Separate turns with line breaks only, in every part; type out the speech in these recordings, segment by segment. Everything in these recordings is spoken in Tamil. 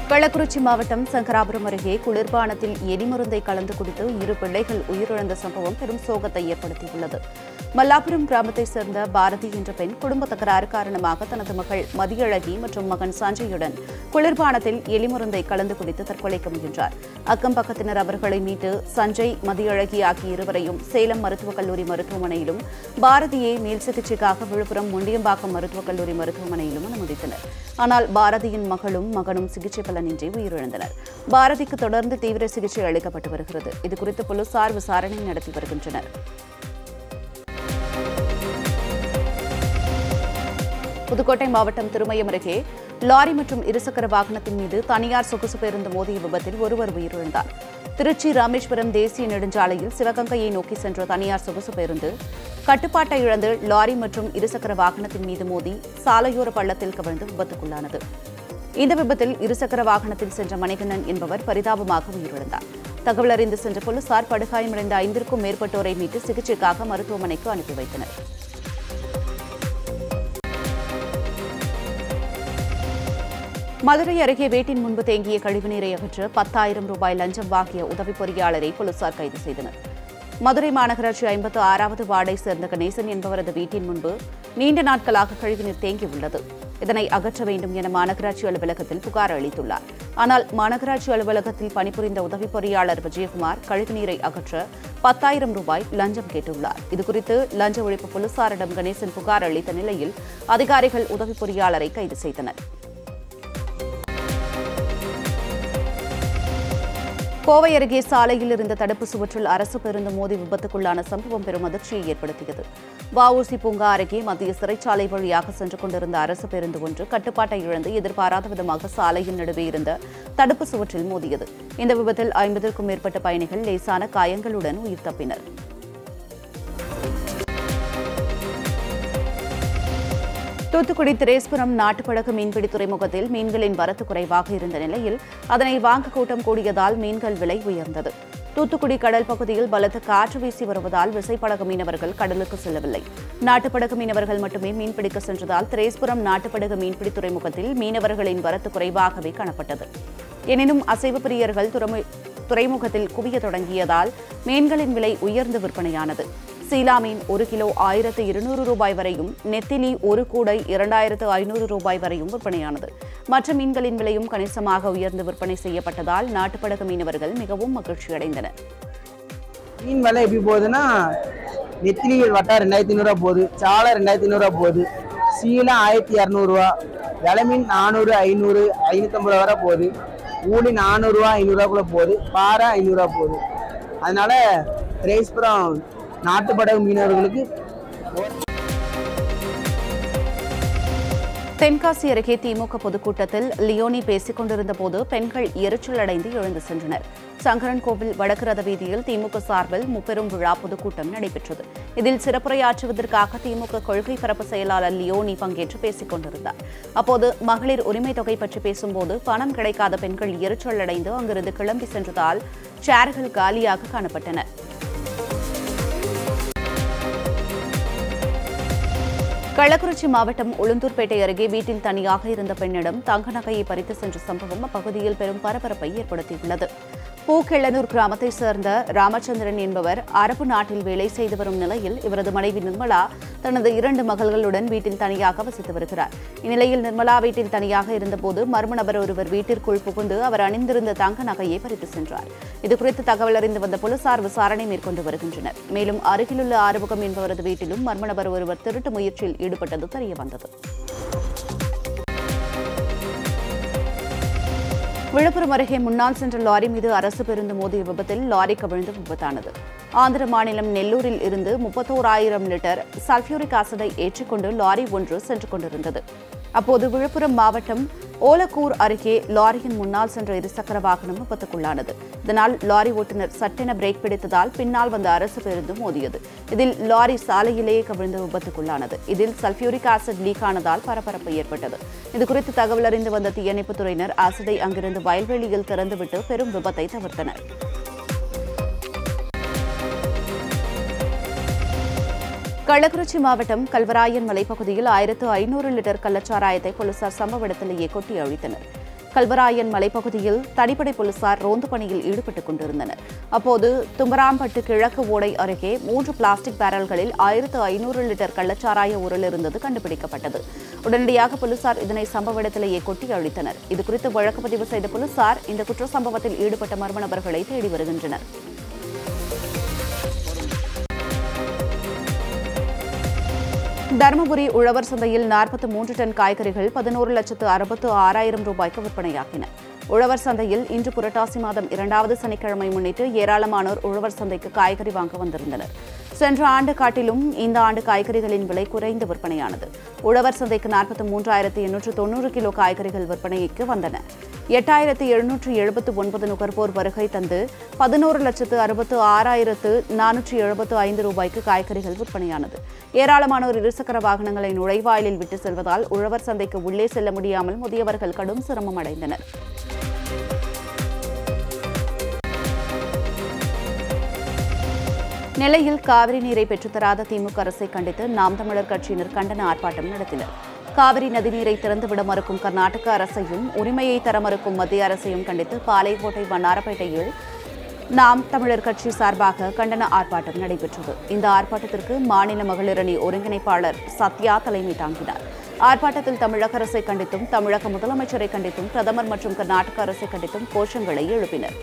கள்ளக்குறிச்சி மாவட்டம் சங்கராபுரம் அருகே குளிர்பானத்தில் எரிமருந்தை கலந்து குடித்து இரு பிள்ளைகள் உயிரிழந்த சம்பவம் பெரும் சோகத்தை ஏற்படுத்தியுள்ளது மல்லாபுரம் கிராமத்தைச் சேர்ந்த பாரதி என்ற பெண் குடும்ப தகராறு காரணமாக தனது மகள் மதியழகி மற்றும் மகன் சஞ்சயுடன் குளிர்பானத்தில் எலிமருந்தை கலந்து குடித்து தற்கொலைக்கு முயன்றார் அக்கம் பக்கத்தினர் அவர்களை மீட்டு சஞ்சய் மதியழகி ஆகிய இருவரையும் சேலம் மருத்துவக் கல்லூரி மருத்துவமனையிலும் பாரதியை மேல் சிகிச்சைக்காக விழுப்புரம் முண்டியம்பாக்கம் மருத்துவக் கல்லூரி மருத்துவமனையிலும் அனுமதித்தனர் ஆனால் பாரதியின் மகளும் மகனும் சிகிச்சை பலனின்றி உயிரிழந்தனர் பாரதிக்கு தொடர்ந்து தீவிர சிகிச்சை அளிக்கப்பட்டு வருகிறது இதுகுறித்து போலீசார் விசாரணை நடத்தி வருகின்றனர் புதுக்கோட்டை மாவட்டம் திருமயம் அருகே லாரி மற்றும் இருசக்கர வாகனத்தின் மீது தனியார் சொகுசு பேருந்து மோதிய விபத்தில் ஒருவர் உயிரிழந்தார் திருச்சி ராமேஸ்வரம் தேசிய நெடுஞ்சாலையில் சிவகங்கையை நோக்கி சென்ற தனியார் சொகுசு பேருந்து கட்டுப்பாட்டை இழந்து லாரி மற்றும் இருசக்கர வாகனத்தின் மீது மோதி சாலையோர பள்ளத்தில் கவிழ்ந்து விபத்துக்குள்ளானது இந்த விபத்தில் இருசக்கர வாகனத்தில் சென்ற மணிகண்ணன் என்பவர் பரிதாபமாக உயிரிழந்தார் தகவல் அறிந்து சென்ற போலீசார் படுகாயமடைந்த ஐந்திற்கும் மேற்பட்டோரை மீட்டு சிகிச்சைக்காக மருத்துவமனைக்கு அனுப்பி வைத்தனர் மதுரை அருகே வீட்டின் முன்பு தேங்கிய கழிவுநீரை அகற்ற பத்தாயிரம் ரூபாய் லஞ்சம் வாங்கிய உதவி பொறியாளரை போலீசார் கைது செய்தனர் மதுரை மாநகராட்சி ஐம்பத்து ஆறாவது வார்டை சேர்ந்த கணேசன் என்பவரது வீட்டின் முன்பு நீண்ட நாட்களாக கழிவுநீர் தேங்கியுள்ளது இதனை அகற்ற வேண்டும் என மாநகராட்சி அலுவலகத்தில் புகார் அளித்துள்ளார் ஆனால் மாநகராட்சி அலுவலகத்தில் பணிபுரிந்த உதவி பொறியாளர் விஜயகுமார் கழிவுநீரை அகற்ற பத்தாயிரம் ரூபாய் லஞ்சம் கேட்டுள்ளார் இதுகுறித்து லஞ்ச ஒழிப்பு போலீசாரிடம் கணேசன் புகார் அளித்த நிலையில் அதிகாரிகள் உதவி பொறியாளரை கைது செய்தனர் கோவை அருகே சாலையில் இருந்த தடுப்பு சுவற்றில் அரசு பேருந்து மோதி விபத்துக்குள்ளான சம்பவம் பெரும் அதிர்ச்சியை ஏற்படுத்தியது வஉசி பூங்கா அருகே மத்திய சிறைச்சாலை வழியாக சென்று கொண்டிருந்த அரசு பேருந்து ஒன்று கட்டுப்பாட்டை இழந்து எதிர்பாராத விதமாக சாலையின் நடுவே இருந்த தடுப்பு சுவற்றில் மோதியது இந்த விபத்தில் ஐம்பதற்கும் மேற்பட்ட பயணிகள் லேசான காயங்களுடன் உயிர் தப்பினர் தூத்துக்குடி திரேஸ்புரம் நாட்டுப்படகு மீன்பிடி துறைமுகத்தில் மீன்களின் வரத்து குறைவாக இருந்த நிலையில் அதனை வாங்க கூட்டம் கூடியதால் மீன்கள் விலை உயர்ந்தது தூத்துக்குடி கடல் பகுதியில் பலத்த காற்று வீசி வருவதால் விசைப்படகு மீனவர்கள் கடலுக்கு செல்லவில்லை நாட்டுப்படகு மீனவர்கள் மட்டுமே மீன்பிடிக்க சென்றதால் திரேஸ்புரம் நாட்டுப்படகு மீன்பிடி துறைமுகத்தில் மீனவர்களின் வரத்து குறைவாகவே காணப்பட்டது எனினும் அசைவு பிரியர்கள் துறைமு- துறைமுகத்தில் குவிய தொடங்கியதால் மீன்களின் விலை உயர்ந்து விற்பனையானது சீலா மீன் ஒரு கிலோ ஆயிரத்து இருநூறு ரூபாய் வரையும் நெத்திலி ஒரு கூடை இரண்டாயிரத்து ஐநூறு ரூபாய் வரையும் விற்பனையானது மற்ற மீன்களின் விலையும் கணிசமாக உயர்ந்து விற்பனை செய்யப்பட்டதால் நாட்டுப்படகு மீனவர்கள் மிகவும் மகிழ்ச்சியடைந்தனர்
மீன் விலை எப்படி போகுதுன்னா நெத்திலி வட்டா ரெண்டாயிரத்தி ஐநூறுரூவா போகுது சாலை ரெண்டாயிரத்தி ஐநூறுரூவா போகுது சீலை ஆயிரத்தி இரநூறுவா விலை மீன் நானூறு ஐநூறு ஐநூற்றம்பது ரூபா வரை போகுது ஊழி நானூறுரூவா ஐநூறுரூவாக்குள்ளே போகுது பாறை ஐநூறுரூவா போகுது அதனால திரேஸ்புரம் நாட்டுப்படகு மீனவர்களுக்கு
தென்காசி அருகே திமுக பொதுக்கூட்டத்தில் லியோனி பேசிக் கொண்டிருந்த போது பெண்கள் எரிச்சல் அடைந்து எழுந்து சென்றனர் சங்கரன் கோவில் வடக்கு ரத வீதியில் திமுக சார்பில் முப்பெரும் விழா பொதுக்கூட்டம் நடைபெற்றது இதில் சிறப்புரையாற்றுவதற்காக திமுக கொள்கை பரப்பு செயலாளர் லியோனி பங்கேற்று பேசிக் கொண்டிருந்தார் அப்போது மகளிர் உரிமை தொகை பற்றி பேசும்போது பணம் கிடைக்காத பெண்கள் எரிச்சல் அடைந்து அங்கிருந்து கிளம்பி சென்றதால் சேர்கள் காலியாக காணப்பட்டன கள்ளக்குறிச்சி மாவட்டம் உளுந்தூர்பேட்டை அருகே வீட்டில் தனியாக இருந்த பெண்ணிடம் தங்க நகையை பறித்து சென்ற சம்பவம் அப்பகுதியில் பெரும் பரபரப்பை ஏற்படுத்தியுள்ளது பூக்கிழனூர் கிராமத்தைச் சேர்ந்த ராமச்சந்திரன் என்பவர் அரபு நாட்டில் வேலை செய்து வரும் நிலையில் இவரது மனைவி நிர்மலா தனது இரண்டு மகள்களுடன் வீட்டில் தனியாக வசித்து வருகிறார் இந்நிலையில் நிர்மலா வீட்டில் தனியாக இருந்தபோது மர்ம நபர் ஒருவர் வீட்டிற்குள் புகுந்து அவர் அணிந்திருந்த தங்க நகையை பறித்து சென்றார் இதுகுறித்து தகவல் அறிந்து வந்த போலீசார் விசாரணை மேற்கொண்டு வருகின்றனர் மேலும் அருகிலுள்ள ஆறுமுகம் என்பவரது வீட்டிலும் மர்ம நபர் ஒருவர் திருட்டு முயற்சியில் ஈடுபட்டது தெரியவந்தது விழுப்புரம் அருகே முன்னால் சென்ற லாரி மீது அரசு பேருந்து மோதிய விபத்தில் லாரி கவிழ்ந்து விபத்தானது ஆந்திர மாநிலம் நெல்லூரில் இருந்து முப்பத்தோராயிரம் லிட்டர் சல்பியூரிக் ஆசிடை ஏற்றிக்கொண்டு லாரி ஒன்று சென்று கொண்டிருந்தது அப்போது விழுப்புரம் மாவட்டம் ஓலக்கூர் அருகே லாரியின் முன்னால் சென்ற இருசக்கர வாகனம் விபத்துக்குள்ளானது இதனால் லாரி ஓட்டுநர் சட்டென பிரேக் பிடித்ததால் பின்னால் வந்த அரசு பேருந்து மோதியது இதில் லாரி சாலையிலேயே கவிழ்ந்து விபத்துக்குள்ளானது இதில் சல்பியூரிக் ஆசிட் லீக் ஆனதால் பரபரப்பு ஏற்பட்டது இதுகுறித்து தகவல் அறிந்து வந்த தீயணைப்புத் துறையினர் ஆசிடை அங்கிருந்து வயல்வெளியில் திறந்துவிட்டு பெரும் விபத்தை தவிர்த்தனர் கள்ளக்குறிச்சி மாவட்டம் கல்வராயன் மலைப்பகுதியில் ஆயிரத்து ஐநூறு லிட்டர் கள்ளச்சாராயத்தை போலீசார் சம்பவ இடத்திலேயே கொட்டி அழித்தனர் கல்வராயன் மலைப்பகுதியில் தனிப்படை போலீசார் ரோந்து பணியில் ஈடுபட்டுக் கொண்டிருந்தனர் அப்போது தும்பராம்பட்டு கிழக்கு ஓடை அருகே மூன்று பிளாஸ்டிக் பேரல்களில் ஆயிரத்து ஐநூறு லிட்டர் கள்ளச்சாராய உரல் இருந்தது கண்டுபிடிக்கப்பட்டது உடனடியாக போலீசார் இதனை சம்பவ இடத்திலேயே கொட்டி அழித்தனர் இதுகுறித்து வழக்கு பதிவு செய்த போலீசார் இந்த குற்ற சம்பவத்தில் ஈடுபட்ட மர்ம நபர்களை தேடி வருகின்றனர் தருமபுரி உழவர் சந்தையில் நாற்பத்தி மூன்று டன் காய்கறிகள் பதினோரு லட்சத்து அறுபத்து ஆறாயிரம் ரூபாய்க்கு விற்பனையாகின உழவர் சந்தையில் இன்று புரட்டாசி மாதம் இரண்டாவது சனிக்கிழமை முன்னிட்டு ஏராளமானோர் உழவர் சந்தைக்கு காய்கறி வாங்க வந்திருந்தனர் சென்ற ஆண்டு காட்டிலும் இந்த ஆண்டு காய்கறிகளின் விலை குறைந்து விற்பனையானது உழவர் சந்தைக்கு நாற்பத்தி மூன்றாயிரத்து எண்ணூற்று தொண்ணூறு கிலோ காய்கறிகள் விற்பனைக்கு வந்தன எட்டாயிரத்து எழுநூற்று எழுபத்து ஒன்பது நுகர்வோர் வருகை தந்து பதினோரு லட்சத்து அறுபத்து ஆறாயிரத்து நானூற்று எழுபத்து ஐந்து ரூபாய்க்கு காய்கறிகள் விற்பனையானது ஏராளமானோர் இருசக்கர வாகனங்களை நுழைவாயிலில் விட்டு செல்வதால் உழவர் சந்தைக்கு உள்ளே செல்ல முடியாமல் முதியவர்கள் கடும் சிரமம் அடைந்தனர் நெல்லையில் காவிரி நீரை பெற்றுத்தராத திமுக அரசை கண்டித்து நாம் தமிழர் கட்சியினர் கண்டன ஆர்ப்பாட்டம் நடத்தினர் காவிரி நதிநீரை திறந்துவிட மறுக்கும் கர்நாடக அரசையும் உரிமையை தர மறுக்கும் மத்திய அரசையும் கண்டித்து பாலைக்கோட்டை வண்ணாரப்பேட்டையில் நாம் தமிழர் கட்சி சார்பாக கண்டன ஆர்ப்பாட்டம் நடைபெற்றது இந்த ஆர்ப்பாட்டத்திற்கு மாநில மகளிர் அணி ஒருங்கிணைப்பாளர் சத்யா தலைமை தாங்கினார் ஆர்ப்பாட்டத்தில் தமிழக அரசை கண்டித்தும் தமிழக முதலமைச்சரை கண்டித்தும் பிரதமர் மற்றும் கர்நாடக அரசை கண்டித்தும் கோஷங்களை எழுப்பினர்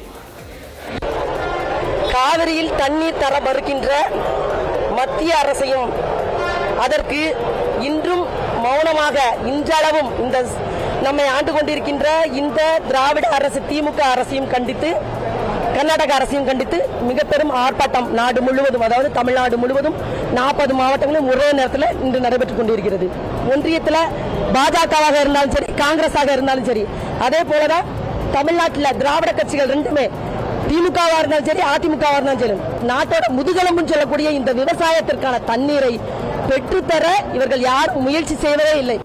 காவிரியில் தண்ணீர் தர மறுக்கின்ற மத்திய அரசையும் அதற்கு இன்றும் மௌனமாக இன்றளவும் இந்த நம்மை ஆண்டு கொண்டிருக்கின்ற இந்த திராவிட அரசு திமுக அரசையும் கண்டித்து கர்நாடக அரசையும் கண்டித்து மிக பெரும் ஆர்ப்பாட்டம் நாடு முழுவதும் அதாவது தமிழ்நாடு முழுவதும் நாற்பது மாவட்டங்களும் ஒரே நேரத்தில் இன்று நடைபெற்றுக் கொண்டிருக்கிறது ஒன்றியத்தில் பாஜகவாக இருந்தாலும் சரி காங்கிரஸாக இருந்தாலும் சரி அதே போலதான் தமிழ்நாட்டில் திராவிட கட்சிகள் ரெண்டுமே திமுகவா இருந்தாலும் சரி அதிமுகவா இருந்தாலும் சரி நாட்டோட முதுகெலும்புன்னு சொல்லக்கூடிய இந்த விவசாயத்திற்கான தண்ணீரை பெற்றுத்தர இவர்கள் யாரும் முயற்சி செய்வதே இல்லை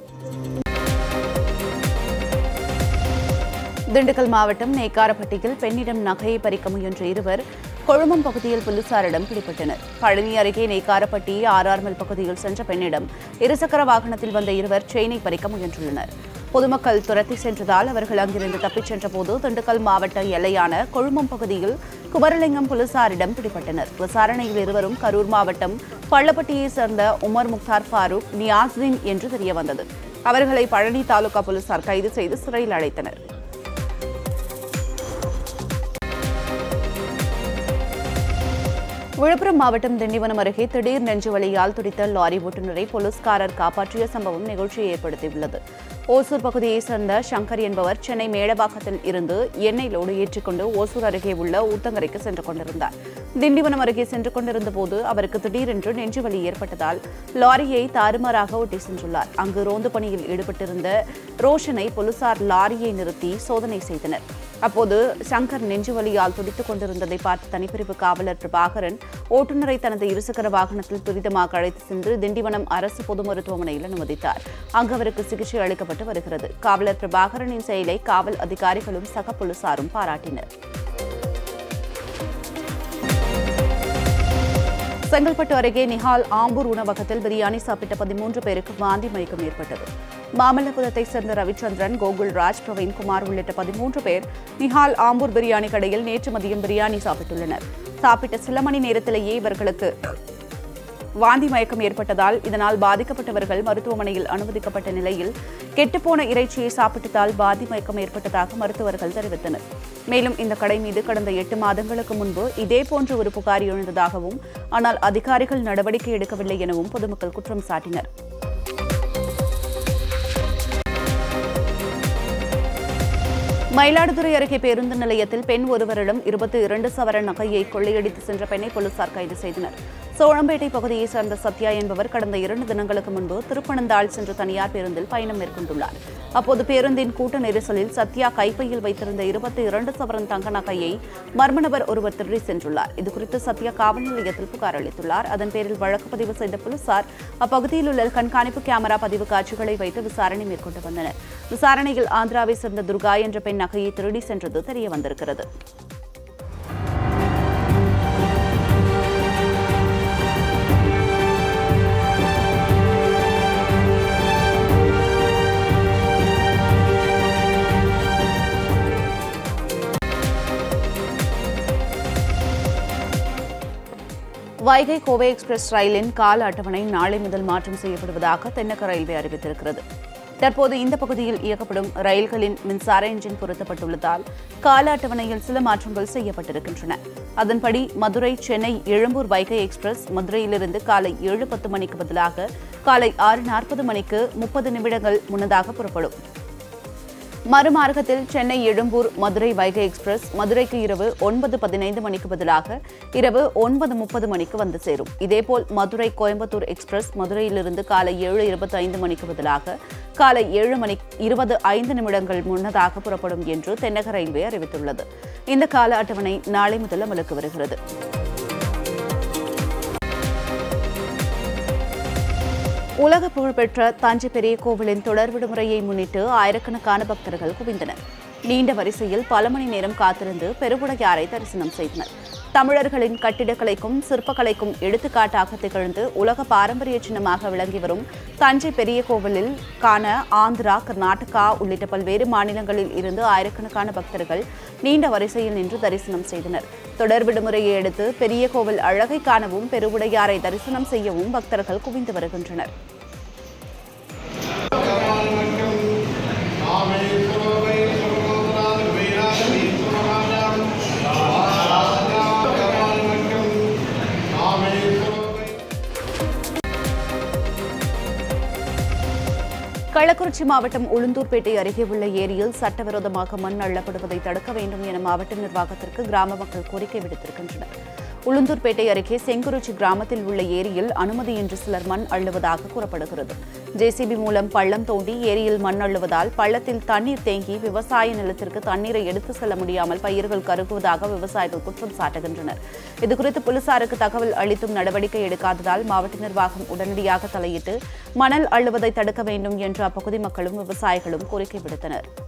திண்டுக்கல் மாவட்டம் நேக்காரப்பட்டியில் பெண்ணிடம் நகையை பறிக்க முயன்ற இருவர் கொழுமம் பகுதியில் போலீசாரிடம் பிடிபட்டனர் பழனி அருகே நேக்காரப்பட்டி ஆர்ஆர்மல் பகுதியில் சென்ற பெண்ணிடம் இருசக்கர வாகனத்தில் வந்த இருவர் செயினை பறிக்க முயன்றுள்ளனர் பொதுமக்கள் துரத்தி சென்றதால் அவர்கள் அங்கிருந்து தப்பிச் சென்றபோது திண்டுக்கல் மாவட்ட எல்லையான கொழுமம் பகுதியில் குமரலிங்கம் போலீசாரிடம் பிடிபட்டனர் விசாரணையில் இருவரும் கரூர் மாவட்டம் பள்ளப்பட்டியைச் சேர்ந்த உமர் முக்தார் ஃபாரூக் நியாஸ்தீன் என்று தெரியவந்தது அவர்களை பழனி தாலுகா போலீசார் கைது செய்து சிறையில் அடைத்தனர் விழுப்புரம் மாவட்டம் திண்டிவனம் அருகே திடீர் நெஞ்சுவலியால் துடித்த லாரி ஓட்டுநரை போலீஸ்காரர் காப்பாற்றிய சம்பவம் நிகழ்ச்சியை ஏற்படுத்தியுள்ளது ஓசூர் பகுதியைச் சேர்ந்த சங்கர் என்பவர் சென்னை மேடவாக்கத்தில் இருந்து எண்ணெய் லோடு ஏற்றிக்கொண்டு ஓசூர் அருகே உள்ள ஊத்தங்கரைக்கு சென்று கொண்டிருந்தார் திண்டிவனம் அருகே சென்று கொண்டிருந்த போது அவருக்கு திடீரென்று நெஞ்சுவலி ஏற்பட்டதால் லாரியை தாறுமாறாக ஓட்டி சென்றுள்ளார் அங்கு ரோந்து பணியில் ஈடுபட்டிருந்த ரோஷனை போலீசார் லாரியை நிறுத்தி சோதனை செய்தனர் அப்போது சங்கர் நெஞ்சுவலியால் துடித்துக் கொண்டிருந்ததை பார்த்த தனிப்பிரிவு காவலர் பிரபாகரன் ஓட்டுநரை தனது இருசக்கர வாகனத்தில் துரிதமாக அழைத்து சென்று திண்டிவனம் அரசு பொது மருத்துவமனையில் அனுமதித்தார் அங்கு அவருக்கு சிகிச்சை அளிக்கப்பட்டு வருகிறது காவலர் பிரபாகரனின் செயலை காவல் அதிகாரிகளும் சக போலீசாரும் பாராட்டினர் செங்கல்பட்டு அருகே நிஹால் ஆம்பூர் உணவகத்தில் பிரியாணி சாப்பிட்ட பதிமூன்று பேருக்கு வாந்தி மயக்கம் ஏற்பட்டது மாமல்லபுரத்தை சேர்ந்த ரவிச்சந்திரன் கோகுல் ராஜ் பிரவீன்குமார் உள்ளிட்ட பதிமூன்று பேர் நிஹால் ஆம்பூர் பிரியாணி கடையில் நேற்று மதியம் பிரியாணி சாப்பிட்டுள்ளனர் சாப்பிட்ட சில மணி நேரத்திலேயே இவர்களுக்கு வாந்தி மயக்கம் ஏற்பட்டதால் இதனால் பாதிக்கப்பட்டவர்கள் மருத்துவமனையில் அனுமதிக்கப்பட்ட நிலையில் கெட்டுப்போன இறைச்சியை சாப்பிட்டதால் வாந்தி மயக்கம் ஏற்பட்டதாக மருத்துவர்கள் தெரிவித்தனர் மேலும் இந்த கடை மீது கடந்த எட்டு மாதங்களுக்கு முன்பு இதேபோன்ற ஒரு புகார் எழுந்ததாகவும் ஆனால் அதிகாரிகள் நடவடிக்கை எடுக்கவில்லை எனவும் பொதுமக்கள் குற்றம் சாட்டினர் மயிலாடுதுறை அருகே பேருந்து நிலையத்தில் பெண் ஒருவரிடம் இருபத்தி இரண்டு சவரன் நகையை கொள்ளையடித்து சென்ற பெண்ணை போலீசார் கைது செய்தனர் சோழம்பேட்டை பகுதியைச் சேர்ந்த சத்யா என்பவர் கடந்த இரண்டு தினங்களுக்கு முன்பு திருப்பனந்தாள் சென்ற தனியார் பேருந்தில் பயணம் மேற்கொண்டுள்ளார் அப்போது பேருந்தின் கூட்ட நெரிசலில் சத்யா கைப்பையில் வைத்திருந்த இருபத்தி இரண்டு சவரன் தங்க நகையை மர்ம நபர் ஒருவர் திருடி சென்றுள்ளார் இதுகுறித்து சத்யா காவல் நிலையத்தில் புகார் அளித்துள்ளார் அதன் பேரில் வழக்கு பதிவு செய்த போலீசார் அப்பகுதியில் உள்ள கண்காணிப்பு கேமரா பதிவு காட்சிகளை வைத்து விசாரணை மேற்கொண்டு வந்தனர் விசாரணையில் ஆந்திராவை சேர்ந்த துர்கா என்ற பெண் நகையை திருடி சென்றது தெரிய வந்திருக்கிறது வைகை கோவை எக்ஸ்பிரஸ் ரயிலின் கால அட்டவணை நாளை முதல் மாற்றம் செய்யப்படுவதாக தென்னக ரயில்வே அறிவித்திருக்கிறது தற்போது இந்த பகுதியில் இயக்கப்படும் ரயில்களின் மின்சார என்ஜின் பொருத்தப்பட்டுள்ளதால் கால அட்டவணையில் சில மாற்றங்கள் செய்யப்பட்டிருக்கின்றன அதன்படி மதுரை சென்னை எழும்பூர் வைகை எக்ஸ்பிரஸ் மதுரையிலிருந்து காலை ஏழு பத்து மணிக்கு பதிலாக காலை ஆறு நாற்பது மணிக்கு முப்பது நிமிடங்கள் முன்னதாக புறப்படும் மறுமார்க்கத்தில் சென்னை எழும்பூர் மதுரை வைகை எக்ஸ்பிரஸ் மதுரைக்கு இரவு ஒன்பது பதினைந்து மணிக்கு பதிலாக இரவு ஒன்பது முப்பது மணிக்கு வந்து சேரும் இதேபோல் மதுரை கோயம்புத்தூர் எக்ஸ்பிரஸ் மதுரையிலிருந்து காலை ஏழு இருபத்தி ஐந்து மணிக்கு பதிலாக காலை ஏழு மணி இருபது ஐந்து நிமிடங்கள் முன்னதாக புறப்படும் என்று தென்னக ரயில்வே அறிவித்துள்ளது இந்த கால அட்டவணை நாளை முதல் அமலுக்கு வருகிறது உலக புகழ்பெற்ற தஞ்சை பெரிய கோவிலின் தொடர் விடுமுறையை முன்னிட்டு ஆயிரக்கணக்கான பக்தர்கள் குவிந்தனர் நீண்ட வரிசையில் பல மணி நேரம் காத்திருந்து பெருவுடையாரை தரிசனம் செய்தனர் தமிழர்களின் கட்டிடக்கலைக்கும் சிற்பக்கலைக்கும் எடுத்துக்காட்டாக திகழ்ந்து உலக பாரம்பரிய சின்னமாக விளங்கி வரும் தஞ்சை பெரிய கோவிலில் காண ஆந்திரா கர்நாடகா உள்ளிட்ட பல்வேறு மாநிலங்களில் இருந்து ஆயிரக்கணக்கான பக்தர்கள் நீண்ட வரிசையில் நின்று தரிசனம் செய்தனர் தொடர் விடுமுறையை அடுத்து பெரிய கோவில் அழகை காணவும் பெருவுடையாரை தரிசனம் செய்யவும் பக்தர்கள் குவிந்து வருகின்றனர் கள்ளக்குறிச்சி மாவட்டம் உளுந்தூர்பேட்டை அருகே உள்ள ஏரியில் சட்டவிரோதமாக மண் அள்ளப்படுவதை தடுக்க வேண்டும் என மாவட்ட நிர்வாகத்திற்கு கிராம மக்கள் கோரிக்கை விடுத்திருக்கின்றனர் உளுந்தூர்பேட்டை அருகே செங்குறிச்சி கிராமத்தில் உள்ள ஏரியில் அனுமதியின்றி சிலர் மண் அள்ளுவதாக கூறப்படுகிறது ஜேசிபி மூலம் பள்ளம் தோண்டி ஏரியில் மண் அள்ளுவதால் பள்ளத்தில் தண்ணீர் தேங்கி விவசாய நிலத்திற்கு தண்ணீரை எடுத்து செல்ல முடியாமல் பயிர்கள் கருகுவதாக விவசாயிகள் குற்றம் சாட்டுகின்றனர் இதுகுறித்து போலீசாருக்கு தகவல் அளித்தும் நடவடிக்கை எடுக்காததால் மாவட்ட நிர்வாகம் உடனடியாக தலையிட்டு மணல் அள்ளுவதை தடுக்க வேண்டும் என்று அப்பகுதி மக்களும் விவசாயிகளும் கோரிக்கை விடுத்தனர்